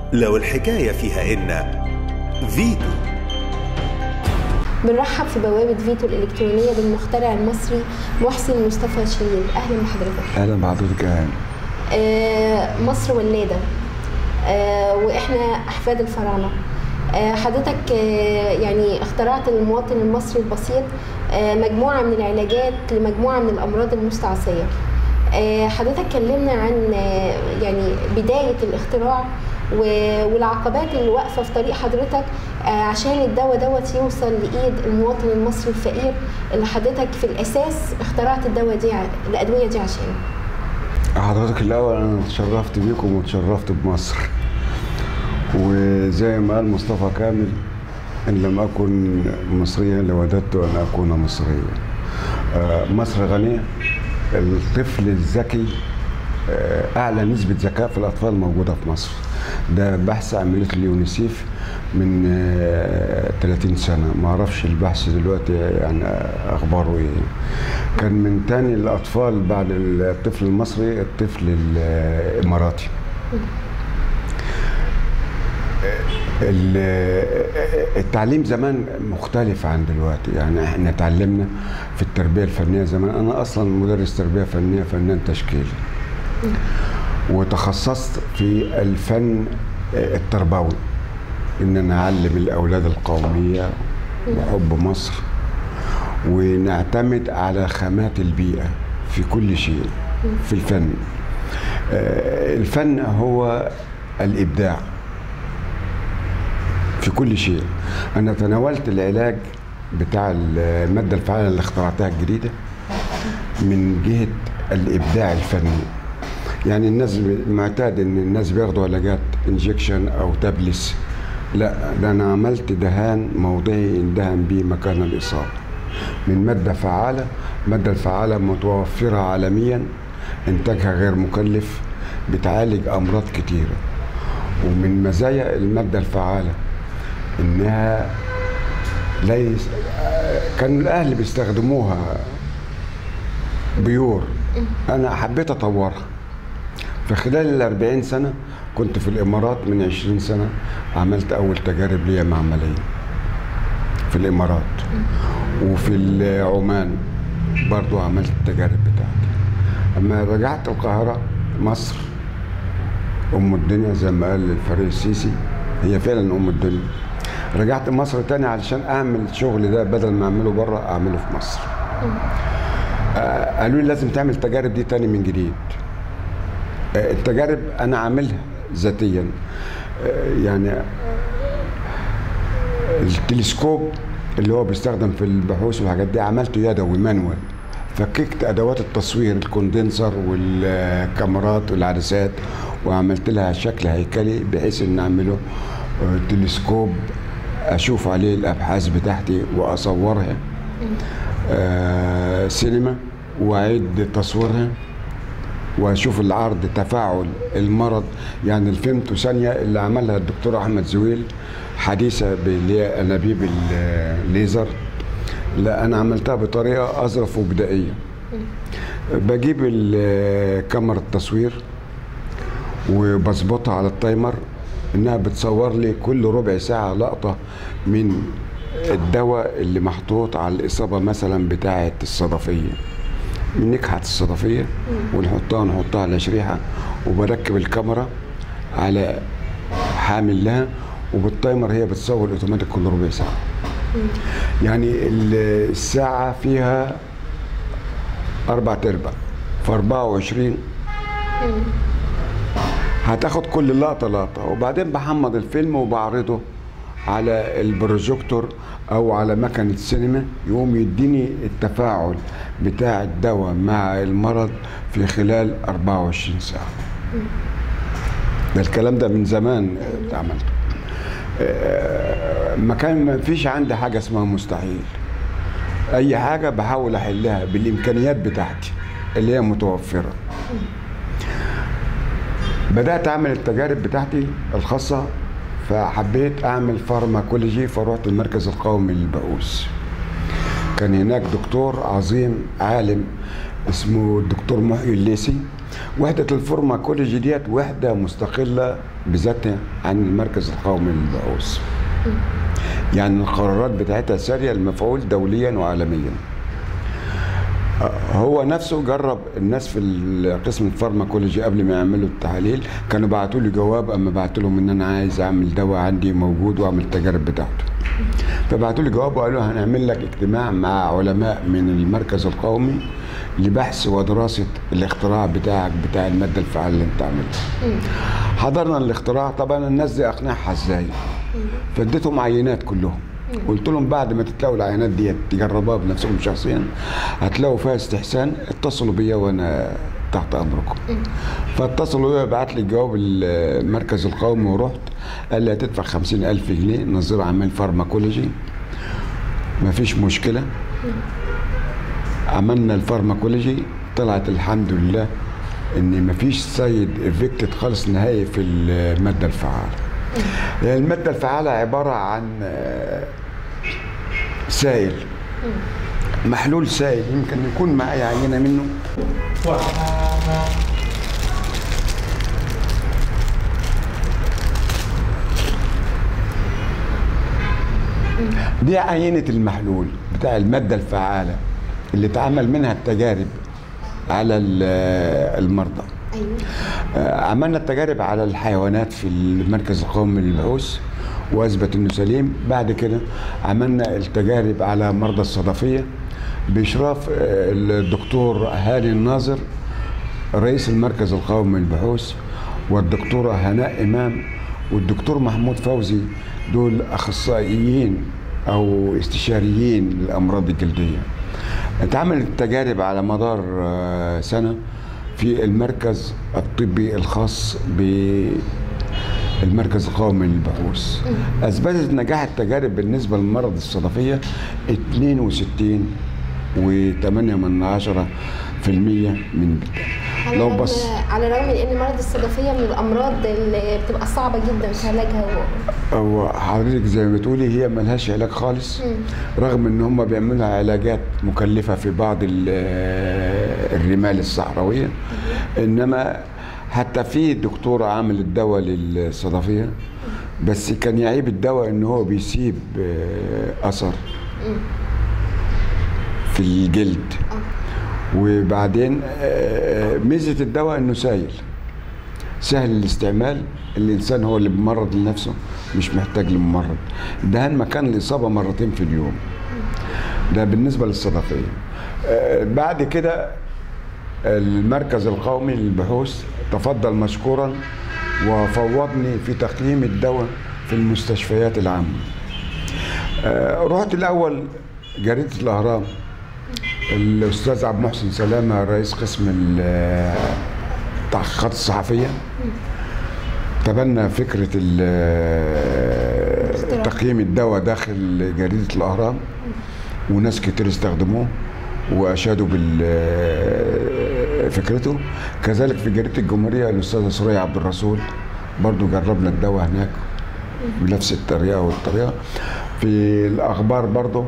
لو الحكاية فيها إن فيتو بنرحب في بوابة فيتو الإلكترونية بالمخترع المصري محسن مصطفى شيرين أهلا بحضرتك اهلا بحضرتك اهلا آه، مصر ولادة آه، وإحنا أحفاد الفراعنة آه، حضرتك آه، يعني اخترعت للمواطن المصري البسيط آه، مجموعة من العلاجات لمجموعة من الأمراض المستعصية آه، حضرتك كلمنا عن آه، يعني بداية الاختراع و- والعقبات اللي واقفة في طريق حضرتك آه، عشان الدواء دوت يوصل لإيد المواطن المصري الفقير اللي حضرتك في الأساس اخترعت الدواء دي ع- الأدوية دي عشانه حضرتك الاول انا اتشرفت بيكم واتشرفت بمصر وزي ما قال مصطفى كامل ان لم اكن مصريا لوددت ان اكون مصريا آه، مصر غنيه الطفل الذكي آه، اعلى نسبه ذكاء في الاطفال موجوده في مصر ده بحث عملته اليونيسيف من آه، 30 سنه ما اعرفش البحث دلوقتي يعني اخباره ايه كان من تاني الاطفال بعد الطفل المصري الطفل الاماراتي ال- التعليم زمان مختلف عن دلوقتي يعني احنا اتعلمنا في التربيه الفنيه زمان انا اصلا مدرس تربيه فنيه فنان تشكيلي وتخصصت في الفن التربوي ان انا اعلم الاولاد القوميه وحب مصر ونعتمد على خامات البيئه في كل شيء في الفن آه، الفن هو الابداع في كل شيء انا تناولت العلاج بتاع الماده الفعاله اللي اخترعتها الجديده من جهه الابداع الفني يعني الناس معتاد ان الناس بياخدوا علاجات انجكشن او تابلس لا ده انا عملت دهان موضعي اندهن بيه مكان الاصابه من ماده فعاله الماده الفعاله متوفره عالميا انتاجها غير مكلف بتعالج امراض كتيره ومن مزايا الماده الفعاله انها ليس كان الاهل بيستخدموها بيور انا حبيت اطورها في خلال ال 40 سنه كنت في الامارات من 20 سنه عملت اول تجارب ليا معمليه في الامارات وفي عمان برضو عملت التجارب بتاعتي اما رجعت القاهره مصر ام الدنيا زي ما قال الفريق السيسي هي فعلا ام الدنيا رجعت مصر تاني علشان اعمل الشغل ده بدل ما اعمله بره اعمله في مصر آه، قالوا لي لازم تعمل التجارب دي تاني من جديد آه، التجارب انا عاملها ذاتيا آه، يعني التلسكوب اللي هو بيستخدم في البحوث والحاجات دي عملته يدوي مانوال فككت ادوات التصوير الكوندنسر والكاميرات والعدسات وعملت لها شكل هيكلي بحيث ان اعمله آه، تلسكوب اشوف عليه الابحاث بتاعتي واصورها آه سينما واعيد تصويرها واشوف العرض تفاعل المرض يعني الفيمتو ثانيه اللي عملها الدكتور احمد زويل حديثه اللي هي انابيب الليزر لا انا عملتها بطريقه اظرف وبدائيه بجيب ال- كاميرا التصوير وبظبطها على التايمر انها بتصور لي كل ربع ساعه لقطه من الدواء اللي محطوط على الاصابه مثلا بتاعه الصدفيه من نكحه الصدفيه ونحطها نحطها على شريحه وبركب الكاميرا على حامل لها وبالتايمر هي بتصور اوتوماتيك كل ربع ساعه يعني ال- الساعه فيها اربع ارباع في 24 هتاخد كل لقطه لقطه وبعدين بحمض الفيلم وبعرضه على البروجيكتور او على مكنه السينما يقوم يديني التفاعل بتاع الدواء مع المرض في خلال 24 ساعه ده الكلام ده من زمان اتعمل آه، ما كان ما فيش عندي حاجه اسمها مستحيل اي حاجه بحاول احلها بالامكانيات بتاعتي اللي هي متوفره بدات اعمل التجارب بتاعتي الخاصه فحبيت اعمل فارماكولوجي فروحت المركز القومي للبحوث كان هناك دكتور عظيم عالم اسمه الدكتور محيي الليسي وحدة الفارماكولوجي ديت وحدة مستقلة بذاتها عن المركز القومي للبحوث يعني القرارات بتاعتها سارية المفعول دوليا وعالميا هو نفسه جرب الناس في قسم الفارماكولوجي قبل ما يعملوا التحاليل كانوا بعتوا لي جواب اما بعت لهم ان انا عايز اعمل دواء عندي موجود واعمل التجارب بتاعته فبعتوا لي جواب وقالوا هنعمل لك اجتماع مع علماء من المركز القومي لبحث ودراسه الاختراع بتاعك بتاع الماده الفعاله اللي انت عاملها حضرنا الاختراع طبعا الناس دي اقنعها ازاي فاديتهم عينات كلهم قلت لهم بعد ما تتلاقوا العينات دي تجربوها بنفسكم شخصيا هتلاقوا فيها استحسان اتصلوا بيا وانا تحت امركم فاتصلوا بيا بعت لي جواب المركز القومي ورحت قال لي هتدفع خمسين ألف جنيه نظير أعمال فارماكولوجي مفيش مشكلة عملنا الفارماكولوجي طلعت الحمد لله ان مفيش سايد افكتد خالص نهائي في المادة الفعالة المادة الفعالة عبارة عن سائل محلول سائل يمكن يكون معايا عينة منه دي عينة المحلول بتاع المادة الفعالة اللي اتعمل منها التجارب على المرضى ايوه عملنا التجارب على الحيوانات في المركز القومي للبحوث واثبت انه سليم بعد كده عملنا التجارب على مرضى الصدفيه باشراف الدكتور هاني الناظر رئيس المركز القومي للبحوث والدكتوره هناء امام والدكتور محمود فوزي دول اخصائيين او استشاريين للامراض الجلديه اتعملت التجارب على مدار سنه في المركز الطبي الخاص بالمركز القومي للبحوث اثبتت نجاح التجارب بالنسبه للمرض الصدفيه 62 و8 من عشرة في المية من على لو الرغم بص على الرغم من ان مرض الصدفيه من الامراض اللي بتبقى صعبه جدا في علاجها و... هو حضرتك زي ما بتقولي هي ملهاش علاج خالص رغم ان هم بيعملوا علاجات مكلفه في بعض ال- الرمال الصحراويه انما حتى في دكتوره عملت دواء للصدفيه بس كان يعيب الدواء ان هو بيسيب آه، اثر في الجلد وبعدين آه، ميزه الدواء انه سايل سهل الاستعمال الانسان هو اللي بيمرض لنفسه مش محتاج لممرض دهان مكان الاصابه مرتين في اليوم ده بالنسبه للصدفيه آه، بعد كده المركز القومي للبحوث تفضل مشكورا وفوضني في تقييم الدواء في المستشفيات العامه آه، رحت الاول جريده الاهرام الاستاذ عبد المحسن سلامه رئيس قسم ال- التحقيقات الصحفيه تبنى فكره ال- تقييم الدواء داخل جريده الاهرام وناس كتير استخدموه واشادوا بفكرته كذلك في جريده الجمهوريه الاستاذه سوريا عبد الرسول برضو جربنا الدواء هناك بنفس الطريقه والطريقه في الاخبار برضو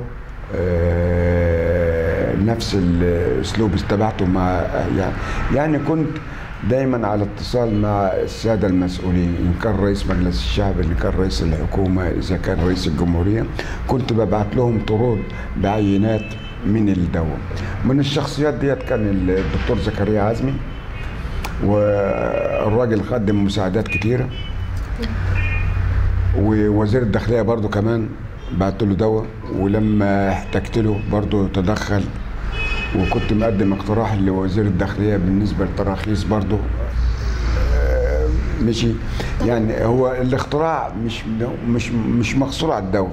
آه، نفس الاسلوب استبعته مع يعني يعني كنت دايما على اتصال مع الساده المسؤولين ان كان رئيس مجلس الشعب ان كان رئيس الحكومه اذا كان رئيس الجمهوريه كنت ببعت لهم طرود بعينات من الدواء من الشخصيات ديت كان الدكتور زكريا عزمي والراجل قدم مساعدات كتيره ووزير الداخليه برضو كمان بعت له دواء ولما احتجت له برضو تدخل وكنت مقدم اقتراح لوزير الداخليه بالنسبه للتراخيص برضو آه، مشي يعني هو الاختراع مش مش مش مقصور على الدواء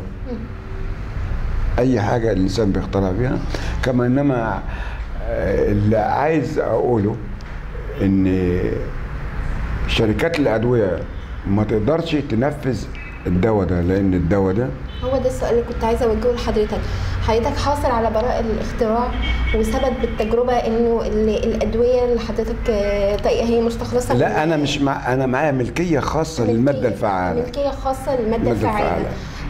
اي حاجه الانسان بيخترع بيها كما انما آه، اللي عايز اقوله ان شركات الادويه ما تقدرش تنفذ الدواء ده لان الدواء ده هو ده السؤال اللي كنت عايزه اوجهه لحضرتك حضرتك حاصل على براءة الاختراع وثبت بالتجربه انه ال- الادويه اللي حضرتك آه، طيب هي مستخلصه من- لا انا مش مع انا معايا ملكيه خاصه للماده ملكية- الفعاله ملكيه خاصه للماده المادة الفعاله الفعالة.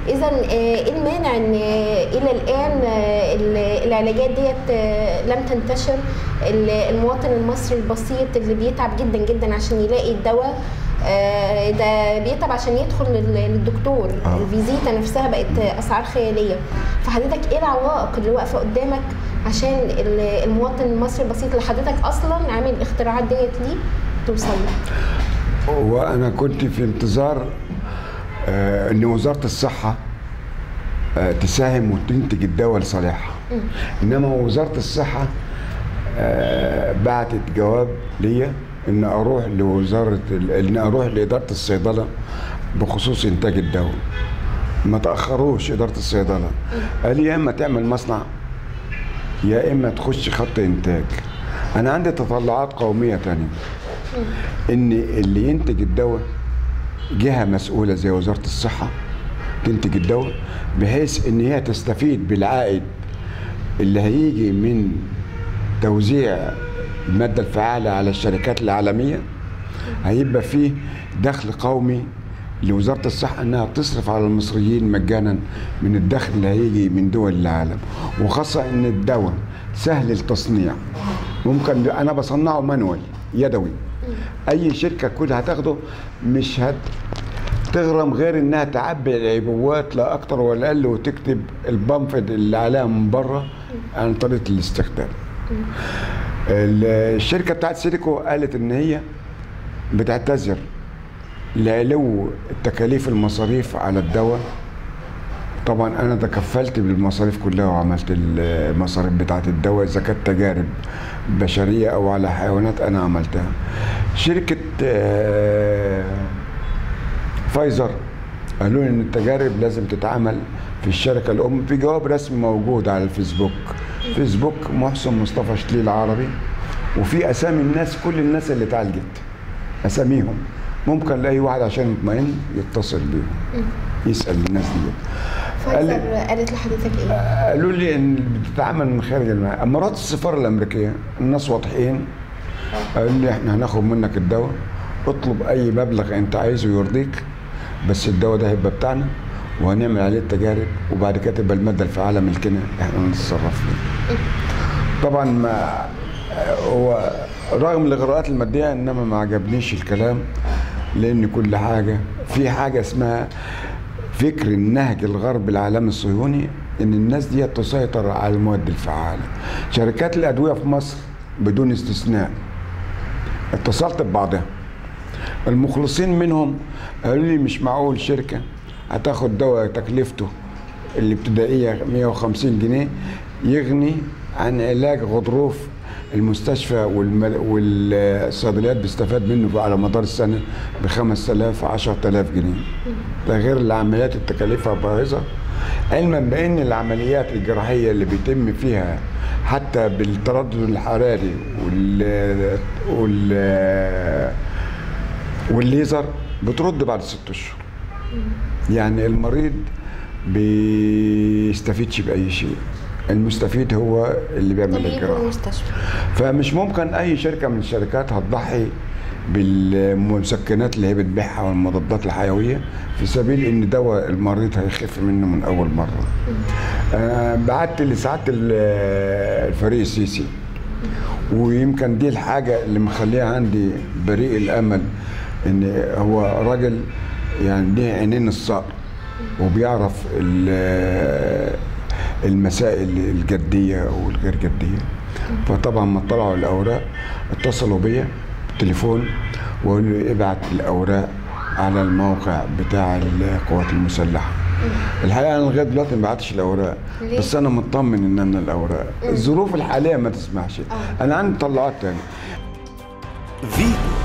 اذا ايه المانع ان آه، الى الان آه، ال- العلاجات ديت آه، لم تنتشر ال- المواطن المصري البسيط اللي بيتعب جدا جدا عشان يلاقي الدواء آه، ده بيتعب عشان يدخل لل- للدكتور آه. الفيزيتا نفسها بقت اسعار خياليه فحضرتك ايه العوائق اللي واقفه قدامك عشان ال- المواطن المصري البسيط اللي حضرتك اصلا عامل الاختراعات ديت ليه توصل له وانا كنت في انتظار آه، ان وزاره الصحه آه، تساهم وتنتج الدواء لصالحها انما وزاره الصحه آه، بعتت جواب ليا ان اروح لوزاره ال- ان اروح لاداره الصيدله بخصوص انتاج الدواء ما تاخروش اداره الصيدله قال لي يا اما تعمل مصنع يا اما تخش خط انتاج انا عندي تطلعات قوميه تانية ان اللي ينتج الدواء جهه مسؤوله زي وزاره الصحه تنتج الدواء بحيث ان هي تستفيد بالعائد اللي هيجي من توزيع الماده الفعاله على الشركات العالميه هيبقى فيه دخل قومي لوزاره الصحه انها تصرف على المصريين مجانا من الدخل اللي هيجي من دول العالم وخاصه ان الدواء سهل التصنيع ممكن انا بصنعه مانوال يدوي اي شركه كلها هتاخده مش هت تغرم غير انها تعبي العبوات لا اكتر ولا اقل وتكتب البامفد اللي عليها من بره عن طريقه الاستخدام الشركه بتاعت سيليكو قالت ان هي بتعتذر لعلو التكاليف المصاريف على الدواء طبعا انا تكفلت بالمصاريف كلها وعملت المصاريف بتاعت الدواء اذا كانت تجارب بشريه او على حيوانات انا عملتها شركه آه، فايزر قالوا لي ان التجارب لازم تتعمل في الشركه الام في جواب رسمي موجود على الفيسبوك فيسبوك محسن مصطفى شليل العربي وفي اسامي الناس كل الناس اللي اتعالجت اساميهم ممكن لاي واحد عشان يطمئن يتصل بيهم يسال الناس دي قال لي- فايزر قالت لحضرتك ايه؟ قالوا لي ان بتتعامل من خارج الماء اما رحت السفاره الامريكيه الناس واضحين قالوا لي احنا هناخد منك الدواء اطلب اي مبلغ انت عايزه يرضيك بس الدواء ده هيبقى بتاعنا وهنعمل عليه التجارب وبعد كده تبقى الماده الفعاله ملكنا احنا نتصرف فيه طبعا ما هو رغم الاغراءات الماديه انما ما عجبنيش الكلام لان كل حاجه في حاجه اسمها فكر النهج الغرب العالمي الصهيوني ان الناس دي تسيطر على المواد الفعاله شركات الادويه في مصر بدون استثناء اتصلت ببعضها المخلصين منهم قالوا لي مش معقول شركه هتاخد دواء تكلفته الابتدائيه 150 جنيه يغني عن علاج غضروف المستشفى والمل... والصيدليات بيستفاد منه على مدار السنه ب 5000 10000 جنيه ده غير العمليات التكاليفها باهظه علما بان العمليات الجراحيه اللي بيتم فيها حتى بالتردد الحراري وال وال والليزر بترد بعد ست اشهر يعني المريض بيستفيدش باي شيء المستفيد هو اللي بيعمل طبيب الجراحه المستشفى فمش ممكن اي شركه من الشركات هتضحي بالمسكنات اللي هي بتبيعها والمضادات الحيويه في سبيل ان دواء المريض هيخف منه من اول مره. آه بعت لسعاده ال- الفريق السيسي ويمكن دي الحاجه اللي مخليها عندي بريء الامل ان هو راجل يعني ليه عينين الصقر وبيعرف ال- المسائل الجديه والغير جديه فطبعا ما طلعوا الاوراق اتصلوا بيا بالتليفون وقالوا لي ابعت الاوراق على الموقع بتاع القوات المسلحه الحقيقه انا لغايه دلوقتي ما بعتش الاوراق ليه؟ بس انا مطمن ان انا الاوراق الظروف الحاليه ما تسمحش انا عندي طلعات تاني فيتو